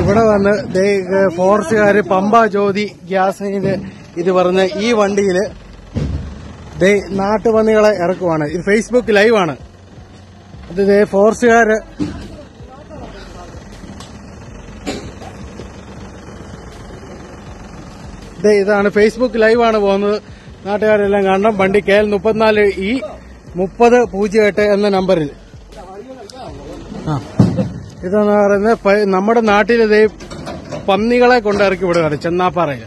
ഇവിടെ വന്ന് ദേ ഫോറസ്റ്റുകാര് പമ്പ ജ്യോതി ഗ്യാസിന് ഇത് പറഞ്ഞ് ഈ വണ്ടിയില് ദേ നാട്ടുപന്നികളെ ഇറക്കുവാണ് ഇത് ഫേസ്ബുക്ക് ലൈവാണ് ഇത് ദേ ഫോറസ്റ്റുകാര് ദേ ഇതാണ് ഫേസ്ബുക്ക് ലൈവാണ് പോകുന്നത് നാട്ടുകാരെല്ലാം കാണണം വണ്ടി കെ എൽ മുപ്പത്തിനാല് ഇ മുപ്പത് പൂജ്യം എട്ട് എന്ന നമ്പറിൽ ആ ഇതെന്ന് പറയുന്നത് പ- നമ്മുടെ നാട്ടിൽ ഇതേ പന്നികളെ കൊണ്ട് ഇറക്കി വിടുകയാണ് ചെന്നാപ്പാറയിൽ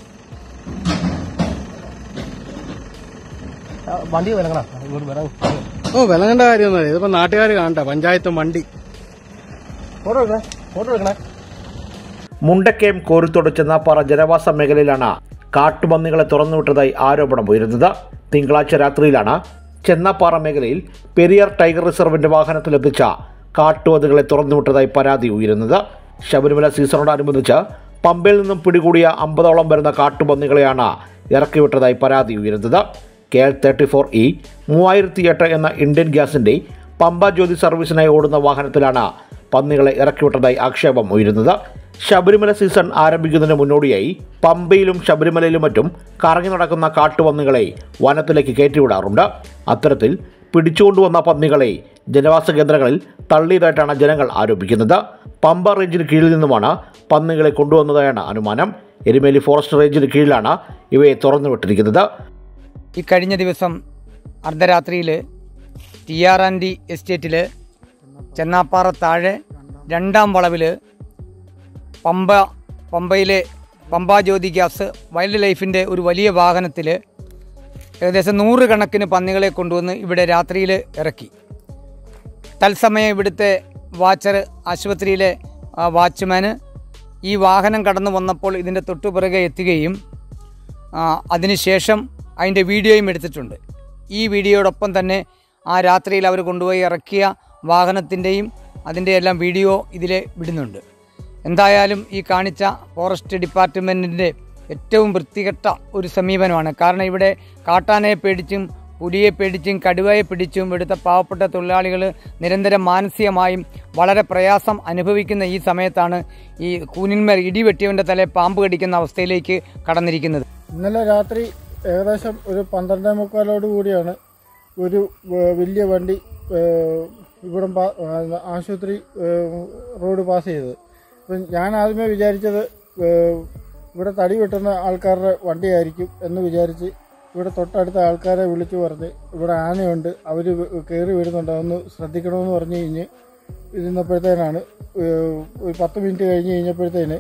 വണ്ടി വിലങ്ങണം ഇങ്ങോട്ട് വരാൻ ഓ വിലങ്ങേണ്ട കാര്യമൊന്നുമില്ല ഇതിപ്പോ നാട്ടുകാർ കാണണ്ട പഞ്ചായത്തും വണ്ടി ഫോട്ടോ എടുക്കണേ ഫോട്ടോ എടുക്കണേ മുണ്ടക്കയം കോരുത്തോട് ചെന്നാപ്പാറ ജനവാസ മേഖലയിലാണ് കാട്ടുപന്നികളെ തുറന്നുവിട്ടതായി ആരോപണം ഉയരുന്നത് തിങ്കളാഴ്ച രാത്രിയിലാണ് ചെന്നാപ്പാറ മേഖലയിൽ പെരിയാർ ടൈഗർ റിസർവിന്റെ വാഹനത്തിലെത്തിച്ച കാട്ടുപന്നികളെ തുറന്നുവിട്ടതായി പരാതി ഉയരുന്നത് ശബരിമല സീസണോടനുബന്ധിച്ച് പമ്പയിൽ നിന്നും പിടികൂടിയ അമ്പതോളം വരുന്ന കാട്ടുപന്നികളെയാണ് ഇറക്കിവിട്ടതായി പരാതി ഉയരുന്നത് K L thirty four E മൂവായിരത്തി എട്ട് എന്ന ഇന്ത്യൻ ഗ്യാസിന്റെ പമ്പ ജ്യോതി സർവീസിനായി ഓടുന്ന വാഹനത്തിലാണ് പന്നികളെ ഇറക്കിവിട്ടതായി ആക്ഷേപം ഉയരുന്നത് ശബരിമല സീസൺ ആരംഭിക്കുന്നതിന് മുന്നോടിയായി പമ്പയിലും ശബരിമലയിലും മറ്റും കറങ്ങി നടക്കുന്ന കാട്ടുപന്നികളെ വനത്തിലേക്ക് കയറ്റിവിടാറുണ്ട് അത്തരത്തിൽ പിടിച്ചുകൊണ്ടുവന്ന പന്നികളെ ജനവാസ കേന്ദ്രങ്ങളിൽ തള്ളിയതായിട്ടാണ് ജനങ്ങൾ ആരോപിക്കുന്നത് പമ്പ റേഞ്ചിന് കീഴിൽ നിന്നുമാണ് പന്നികളെ കൊണ്ടുവന്നതായാണ് അനുമാനം എരുമേലി ഫോറസ്റ്റ് റേഞ്ചിന് കീഴിലാണ് ഇവയെ തുറന്നുവിട്ടിരിക്കുന്നത് ഈ കഴിഞ്ഞ ദിവസം അർദ്ധരാത്രിയിൽ ടി ആർ ആൻഡ് ഡി എസ്റ്റേറ്റിൽ ചെന്നാപ്പാറ താഴെ രണ്ടാം വളവിൽ പമ്പ പമ്പയിലെ പമ്പ ജ്യോതി ഗ്യാസ് വൈൽഡ് ലൈഫിൻ്റെ ഒരു വലിയ വാഹനത്തിൽ ഏകദേശം നൂറുകണക്കിന് പന്നികളെ കൊണ്ടുവന്ന് ഇവിടെ രാത്രിയിൽ ഇറക്കി തത്സമയം ഇവിടുത്തെ വാച്ചർ ആശുപത്രിയിലെ ആ, വാച്ച്മാന് ഈ വാഹനം കടന്നു വന്നപ്പോൾ ഇതിൻ്റെ തൊട്ടുപിറകെ എത്തുകയും ആ, അതിനുശേഷം അതിൻ്റെ വീഡിയോയും എടുത്തിട്ടുണ്ട് ഈ വീഡിയോയോടൊപ്പം തന്നെ ആ രാത്രിയിൽ അവർ കൊണ്ടുപോയി ഇറക്കിയ വാഹനത്തിൻ്റെയും അതിൻ്റെ എല്ലാം വീഡിയോ ഇതിൽ വിടുന്നുണ്ട് എന്തായാലും ഈ കാണിച്ച ഫോറസ്റ്റ് ഡിപ്പാർട്ട്മെൻറ്റിൻ്റെ ഏറ്റവും വൃത്തികെട്ട ഒരു സമീപനമാണ് കാരണം ഇവിടെ കാട്ടാനയെ പേടിച്ചും പുലിയെ പേടിച്ചും കടുവയെ പിടിച്ചും ഇവിടുത്തെ പാവപ്പെട്ട തൊഴിലാളികൾ നിരന്തരം മാനസികമായും വളരെ പ്രയാസം അനുഭവിക്കുന്ന ഈ സമയത്താണ് ഈ കൂനിന്മേൽ ഇടിവെട്ടിയവൻ്റെ തലയെ പാമ്പ് കടിക്കുന്ന അവസ്ഥയിലേക്ക് കടന്നിരിക്കുന്നത് ഇന്നലെ രാത്രി ഏകദേശം ഒരു പന്ത്രണ്ടേ മുക്കാലോട് കൂടിയാണ് ഒരു വ- വലിയ വണ്ടി ഏഹ്, ഇവിടം പാ- ആ, ആശുപത്രി ഏഹ്, റോഡ് പാസ് ചെയ്തത് അപ്പം ഞാൻ ആദ്യമേ വിചാരിച്ചത് ഏഹ്, ഇവിടെ തടി വെട്ടുന്ന ആൾക്കാരുടെ വണ്ടിയായിരിക്കും എന്ന് വിചാരിച്ച് ഇവിടെ തൊട്ടടുത്ത ആൾക്കാരെ വിളിച്ചു പറഞ്ഞ് ഇവിടെ ആനയുണ്ട് അവർ കയറി വരുന്നുണ്ട് അതൊന്ന് ശ്രദ്ധിക്കണമെന്ന് പറഞ്ഞു കഴിഞ്ഞ് ഇരുന്നപ്പോഴത്തേനാണ് ഏഹ്, ഒരു പത്ത് മിനിറ്റ് കഴിഞ്ഞ് കഴിഞ്ഞപ്പോഴത്തേന്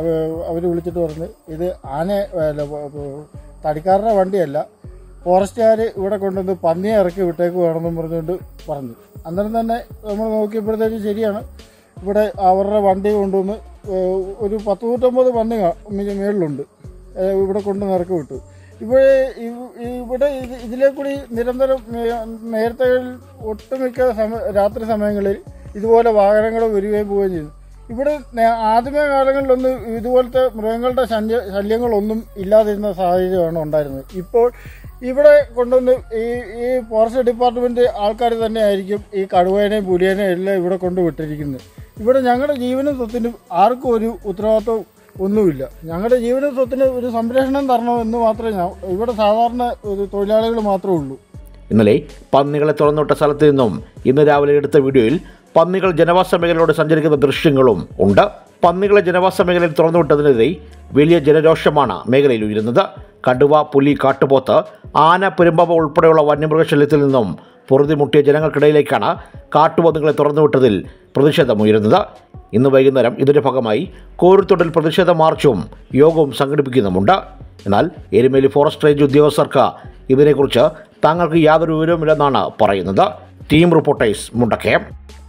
അവർ വിളിച്ചിട്ട് പറഞ്ഞ് ഇത് ആന അല്ല, വ- വ- തടിക്കാരുടെ വണ്ടിയല്ല ഫോറസ്റ്റുകാർ ഇവിടെ കൊണ്ടുവന്ന് പന്നിയെ ഇറക്കി വിട്ടേക്കുവാണെന്നും പറഞ്ഞുകൊണ്ട് പറഞ്ഞു അന്നേരം തന്നെ നമ്മൾ നോക്കിയപ്പോഴത്തേക്ക് ശരിയാണ് ഇവിടെ അവരുടെ വണ്ടി കൊണ്ടുവന്ന് ഏഹ്, ഒരു പത്ത് നൂറ്റമ്പത് പന്നി കാ- മി- മേളിലുണ്ട് ഏഹ്, ഇവിടെ കൊണ്ടുവന്ന് ഇറക്കി വിട്ടു ഇവിടെ ഇവ്- ഇവിടെ ഇത് ഇതിലെ കൂടി നിരന്തരം നേ- നേരത്തെ ഒട്ടുമിക്ക സമയ രാത്രി സമയങ്ങളിൽ ഇതുപോലെ വാഹനങ്ങൾ വരികയും പോവുകയും ചെയ്തു ഇവിടെ നേ- ആദ്യമേ കാലങ്ങളിലൊന്നും ഇതുപോലത്തെ മൃഗങ്ങളുടെ ശല്യ ശല്യങ്ങളൊന്നും ഇല്ലാതിരുന്ന സാഹചര്യമാണ് ഉണ്ടായിരുന്നത് ഇപ്പോൾ ഇവിടെ കൊണ്ടുവന്ന് ഈ ഈ ഫോറസ്റ്റ് ഡിപ്പാർട്ട്മെന്റ് ആൾക്കാർ തന്നെ ആയിരിക്കും ഈ കടുവേനെയും പുലിയേനെയും എല്ലാം ഇവിടെ കൊണ്ടുവിട്ടിരിക്കുന്നത് ഇവിടെ ഞങ്ങളുടെ ജീവനും സ്വത്തിനും ആർക്കും ഒരു ഉത്തരവാദിത്വം ഒന്നുമില്ല ഞങ്ങളുടെ ജീവനും സ്വത്തിന് ഒരു സംരക്ഷണം തരണമെന്ന് മാത്രമേ ഞാൻ ഇവിടെ സാധാരണ ഒരു തൊഴിലാളികൾ മാത്രമേ ഉള്ളൂ ഇന്നലെ പന്നികളെ തുറന്നുവിട്ട സ്ഥലത്ത് നിന്നും ഇന്ന് രാവിലെ എടുത്ത വീഡിയോയിൽ പന്നികൾ ജനവാസ മേഖലയിലൂടെ സഞ്ചരിക്കുന്ന ദൃശ്യങ്ങളും ഉണ്ട് പന്നികളെ ജനവാസ മേഖലയിൽ തുറന്നുവിട്ടതിനെതിരെ വലിയ ജനരോഷമാണ് മേഖലയിൽ ഉയരുന്നത് കടുവ പുലി കാട്ടുപോത്ത് ആന പെരുമ്പാവ ഉൾപ്പെടെയുള്ള വന്യമൃഗശല്യത്തിൽ നിന്നും പൊറുതിമുട്ടിയ ജനങ്ങൾക്കിടയിലേക്കാണ് കാട്ടുപന്നികളെ തുറന്നുവിട്ടതിൽ പ്രതിഷേധമുയരുന്നത് ഇന്ന് വൈകുന്നേരം ഇതിന്റെ ഭാഗമായി കോരുത്തൊടിൽ പ്രതിഷേധ മാർച്ചും യോഗവും സംഘടിപ്പിക്കുന്നുമുണ്ട് എന്നാൽ എരുമേലി ഫോറസ്റ്റ് റേഞ്ച് ഉദ്യോഗസ്ഥർക്ക് ഇതിനെക്കുറിച്ച് തങ്ങൾക്ക് യാതൊരു വിവരവുമില്ലെന്നാണ് പറയുന്നത് team reporters Mundakayam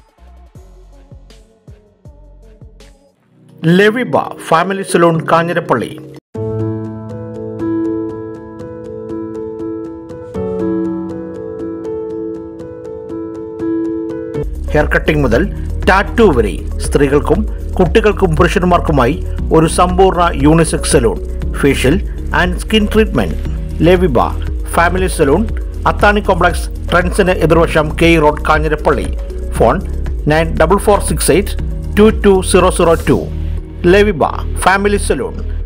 Leviba family salon Kanjirappally hair cutting മുതൽ ടാറ്റു വരെ സ്ത്രീകൾക്കും കുട്ടികൾക്കും പുരുഷന്മാർക്കുമായി ഒരു സമ്പൂർണ്ണ unisex salon facial and skin treatment Leviba family salon Athani complex ട്രെൻസിന് എതിർവശം K road Kanjirappally phone nine double four six eight two two zero zero two Leviba family salon